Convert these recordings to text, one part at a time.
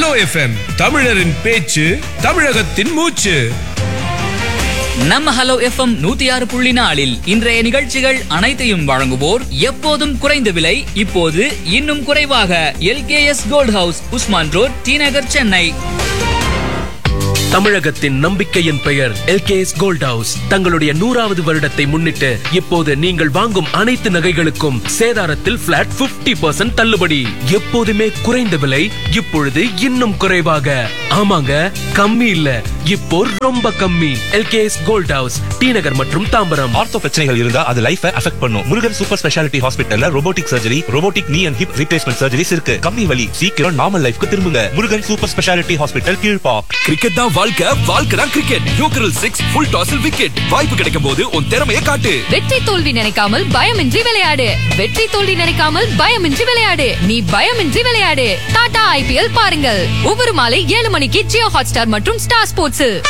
hello FM தமிழரின் பேச்சு தமிழகத்தின் மூச்சு நம்ம ஹலோ எஃப்எம் நூத்தி ஆறு புள்ளி நாலில் இன்றைய நிகழ்ச்சிகள் அனைத்தையும் வழங்குவோர் எப்போதும் குறைந்த விலை இப்போது இன்னும் குறைவாக LKS gold house Usman road T Nagar Chennai தமிழகத்தின் நம்பிக்கையின் பெயர் எல்கேஎஸ் கோல்ட் ஹவுஸ் தங்களுடைய நூறாவது வருடத்தை முன்னிட்டு இப்போது நீங்கள் வாங்கும் அனைத்து நகைகளுக்கும் சேதாரத்தில் பிளாட் 50% தள்ளுபடி எப்போதுமே குறைந்த விலை இப்பொழுது இன்னும் குறைவாக ஆமாங்க கம்மி இல்ல இப்போ ரொம்ப கம்மி LKS gold house T Nagar மற்றும் தாம்பரம் ஆர்த்தோ பிரச்சனைகள் இருந்தா அது லைஃப அஃபெக்ட் பண்ணும் முருகன் சூப்பர் ஸ்பெஷாலிட்டி ஹாஸ்பிட்டல்ல robotic surgery robotic knee and hip replacement surgeries இருக்கு கம்மி வலி சீக்கிரம் நார்மல் லைஃப்க்கு திரும்புங்க முருகன் சூப்பர் ஸ்பெஷாலிட்டி ஹாஸ்பிட்டல் கீழ்பா கிரிக்கெட் தான் வாழ்க்கை வாழ்க்கை தான் கிரிக்கெட் யோக்கரல் சிக்ஸ் ஃபுல் டாஸில் விக்கெட் வாய்ப்பு கிடைக்கும் போது உன் திறமையை காட்டு வெற்றி தோல்வி நினைக்காமல் பயமின்றி விளையாடு வெற்றி தோல்வி நினைக்காமல் பயமின்றி விளையாடு நீ பயமின்றி விளையாடு டாடா ஐபிஎல் பாருங்கள் ஒவ்வொரு மாலை ஏழு மணிக்கு ஜியோ ஹாட்ஸ்டார் மற்றும் ஸ்டார் ஸ்போர்ட்ஸில்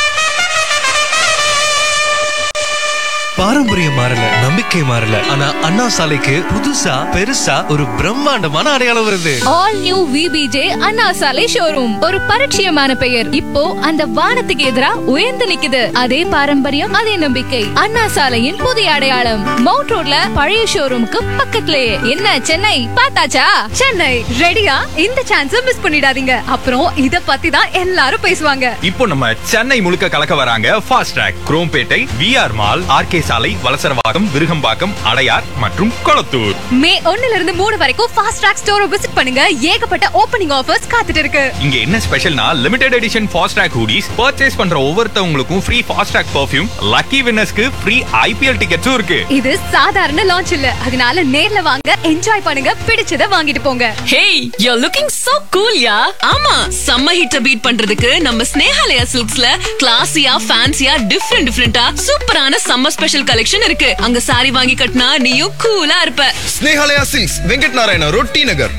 பாரம்பரியம் மாறல நம்பிக்கை மாறல ஆனா அண்ணா சாலைக்கு புதுசா பெருசா ஒரு பிரம்மாண்டமான அடையாளம் வருது ஆல் நியூ விபிஜே அண்ணா சாலை ஷோரூம் ஒரு பரிச்சயமான பெயர் இப்போ அந்த வானத்துக்கு எதிரா உயர்ந்து நிக்குது அதே பாரம்பரியம் அதே நம்பிக்கை அண்ணா சாலையின் புதிய அடையாளம் மவுண்ட் ரோட்ல பழைய ஷோரூமுக்கு பக்கத்துலயே என்ன சென்னை பார்த்தாச்சா சென்னை ரெடியா இந்த சான்ஸ மிஸ் பண்ணிடாதீங்க அப்புறம் இத பத்தி தான் எல்லாரும் பேசுவாங்க இப்போ நம்ம சென்னை முழுக்க கலக்க வராங்க fast track Chromepet VR mall RK சாலை வலசரவாகம் விருகம்பாக்கம் அடையார் மற்றும் கொளத்தூர் மே ஒண்ணுல இருந்து மூணு வரைக்கும் ஃபாஸ்ட் ட்ராக் ஸ்டோரை விசிட் பண்ணுங்க ஏகப்பட்ட ஓப்பனிங் ஆஃபர்ஸ் காத்துட்டு இருக்கு இங்க என்ன ஸ்பெஷல்னா limited edition fast track hoodies purchase பண்ற ஒவ்வொருத்தவங்களுக்கும் free fast track perfume lucky வின்னர்ஸ்க்கு ஃப்ரீ ஐபிஎல் டிக்கெட்ஸும் இருக்கு இது சாதாரண லான்ச் இல்ல அதனால நேர்ல வாங்க என்ஜாய் பண்ணுங்க பிடிச்சத வாங்கிட்டு போங்க hey you looking so cool yeah ஆமா சம்ம ஹிட்ட பீட் பண்றதுக்கு நம்ம ஸ்னேஹாலயா சில்க்ஸ்ல கிளாசியா ஃபேன்சியா டிஃப்ரெண்ட் டிஃப்ரெண்டா சூப்பரான சம்மர் ஸ்பெஷல் கலெக்ஷன் இருக்கு அங்க சாரி வாங்கி கட்டினா நீயும் கூலா இருப்ப ஸ்னேகாலயா சில்க்ஸ் வெங்கட் நாராயண ரொட்டி நகர்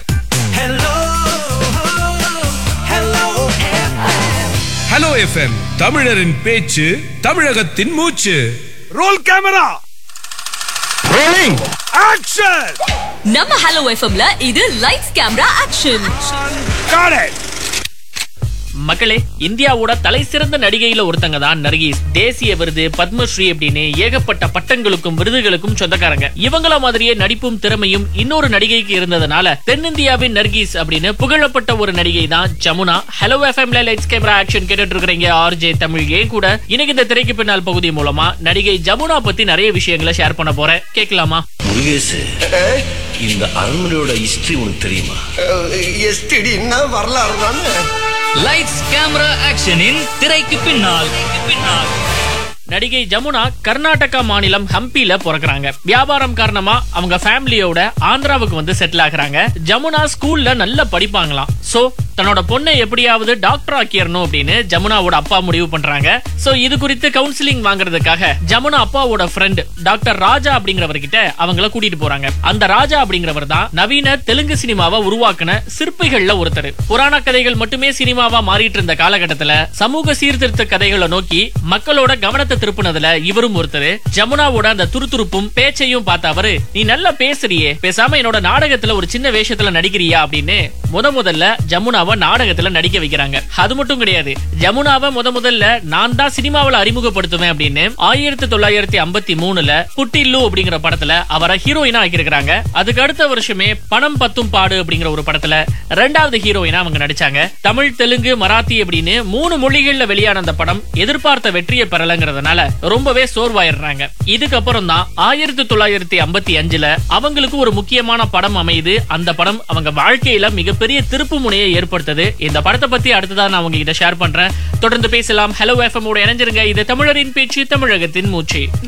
ஹலோ எஃப்எம் தமிழரின் பேச்சு தமிழகத்தின் மூச்சு ரோல் கேமரா ரோலிங் ஆக்ஷன் நம்ம ஹலோ எஃப்எம்ல இது லைட்ஸ் கேமரா ஆக்ஷன் மக்களே இந்தியாவோட தலை சிறந்த நடிகையில ஒருத்தங்க தான் நர்கீஸ் தேசிய விருது பத்மஸ்ரீ அப்படின்னு ஏகப்பட்ட பட்டங்களுக்கும் விருதுகளுக்கும் சொந்தக்காரங்க இவங்கள மாதிரியே நடிப்பும் திறமையும் இன்னொரு நடிகைக்கு இருந்ததுனால தென்னிந்தியாவின் நர்கீஸ் அப்படின்னு புகழப்பட்ட ஒரு நடிகை தான் ஜமுனா ஹலோ எஃப்எம்ல லைட்ஸ் கேமரா ஆக்ஷன் கேட்டுட்டு இருக்கிறீங்க ஆர்ஜே தமிழ் ஏன் கூட இன்னைக்கு இந்த திரைக்கு பின்னால் பகுதி மூலமா நடிகை ஜமுனா பத்தி நிறைய விஷயங்களை ஷேர் பண்ண போறேன் கேட்கலாமா முருகேசு இந்த அரண்மனையோட ஹிஸ்டரி உனக்கு தெரியுமா எஸ்டிடின்னா வரலாறு தானே லைட்ஸ் கேமரா ஆக்ஷனின் திரைக்கு பின்னால் நடிகை ஜமுனா கர்நாடகா மாநிலம் ஹம்பில பிறக்குறாங்க வியாபாரம் காரணமா அவங்க ஃபேமிலியோட ஆந்திராவுக்கு வந்து செட்டில் ஆகுறாங்க ஜமுனா ஸ்கூல்ல நல்லா படிப்பாங்களாம் சோ தன்னோட பொண்ணை எப்படியாவது டாக்டர் ஆக்கிடணும் அப்படின்னு ஜமுனாவோட அப்பா முடிவு பண்றாங்க சோ இது குறித்து கவுன்சிலிங் வாங்குறதுக்காக ஜமுனா அப்பாவோட ஃப்ரெண்ட் டாக்டர் ராஜா அப்படிங்கிறவர்கிட்ட அவங்கள கூட்டிட்டு போறாங்க அந்த ராஜா அப்படிங்கிறவர் தான் நவீன தெலுங்கு சினிமாவை உருவாக்குன சிற்பிகள்ல ஒருத்தர் புராண கதைகள் மட்டுமே சினிமாவா மாறிட்டு இருந்த காலகட்டத்துல சமூக சீர்திருத்த கதைகளை நோக்கி மக்களோட கவனத்தை திருப்பினதுல இவரும் ஒருத்தர் ஜமுனாவோட அந்த துருதுருப்பும் பேச்சையும் பார்த்த அவரு நீ நல்லா பேசுறியே பேசாம என்னோட நாடகத்துல ஒரு சின்ன வேஷத்துல நடிக்கிறியா அப்படின்னு முத முதல்ல ஜமுனாவை நாடகத்துல நடிக்க வைக்கிறாங்க அது மட்டும் கிடையாது ஜமுனாவை முத முதல்ல நான் தான் சினிமாவில் அறிமுகப்படுத்துவேன் அப்படின்னு ஆயிரத்தி தொள்ளாயிரத்தி ஐம்பத்தி மூணுல புட்டில்லு அப்படிங்கிற படத்துல அவரை ஹீரோயினா ஆக்கியிருக்கிறாங்க அதுக்கு அடுத்த வருஷமே பணம் பத்தும் பாடு அப்படிங்கிற ஒரு படத்துல ரெண்டாவது ஹீரோயினா அவங்க நடிச்சாங்க தமிழ் தெலுங்கு மராத்தி அப்படின்னு மூணு மொழிகள்ல வெளியான அந்த படம் எதிர்பார்த்த வெற்றியை பெறலங்கிறதுனால ரொம்பவே சோர்வாயிடுறாங்க இதுக்கப்புறம் தான் ஆயிரத்தி தொள்ளாயிரத்தி ஐம்பத்தி அஞ்சுல அவங்களுக்கு ஒரு முக்கியமான படம் அமையுது அந்த படம் அவங்க வாழ்க்கையில மிகப்பெரிய திருப்பு முனையை ஏற்படுத்தது இந்த படத்தை பத்தி அடுத்ததான் நான் உங்ககிட்ட ஷேர் பண்றேன் தொடர்ந்து பேசலாம் ஹலோ எஃப்எம் ஓட இணைஞ்சிருங்க இது தமிழரின் பேச்சு தமிழகத்தின் மூச்சு